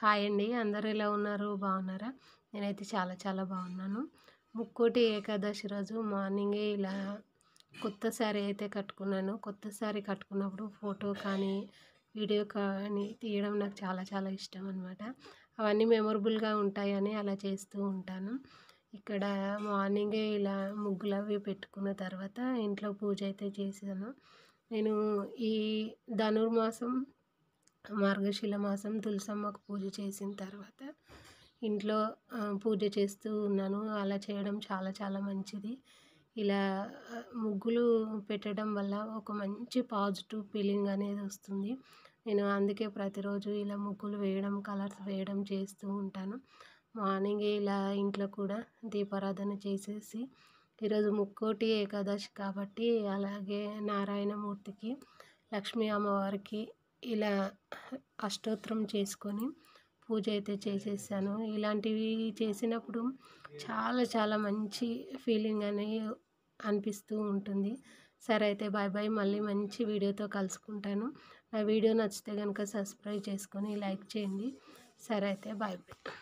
hi అండి అందరూ ఎలా ఉన్నారు బాగున్నారా నేనైతే చాలా చాలా బాగున్నాను ముక్కోటి ఏకాదశి రోజు మార్నింగే ఇలా కొత్త శారీ అయితే కట్టుకున్నాను కొత్త శారీ కట్టుకున్నప్పుడు ఫోటో కానీ వీడియో కానీ తీయడం నాకు చాలా చాలా ఇష్టం అనమాట అవన్నీ మెమొరబుల్గా ఉంటాయని అలా చేస్తూ ఉంటాను ఇక్కడ మార్నింగే ఇలా ముగ్గులు అవి పెట్టుకున్న తర్వాత ఇంట్లో పూజ అయితే చేశాను నేను ఈ ధనుర్మాసం మార్గశిల మాసం తులసమ్మకు పూజ చేసిన తర్వాత ఇంట్లో ఆ, పూజ చేస్తూ ఉన్నాను అలా చేయడం చాలా చాలా మంచిది ఇలా ఆ, ముగ్గులు పెట్టడం వల్ల ఒక మంచి పాజిటివ్ ఫీలింగ్ అనేది వస్తుంది నేను అందుకే ప్రతిరోజు ఇలా ముగ్గులు వేయడం కలర్స్ వేయడం చేస్తూ ఉంటాను మార్నింగే ఇలా ఇంట్లో కూడా దీపారాధన చేసేసి ఈరోజు ముక్కోటి ఏకాదశి కాబట్టి అలాగే నారాయణమూర్తికి లక్ష్మీ అమ్మవారికి ఇలా అష్టోత్తరం చేసుకొని పూజ అయితే చేసేసాను ఇలాంటివి చేసినప్పుడు చాలా చాలా మంచి ఫీలింగ్ అనేది అనిపిస్తూ ఉంటుంది సరే అయితే బాయ్ బాయ్ మళ్ళీ మంచి వీడియోతో కలుసుకుంటాను నా వీడియో నచ్చితే కనుక సబ్స్క్రైబ్ చేసుకొని లైక్ చేయండి సరే అయితే బాయ్ బాయ్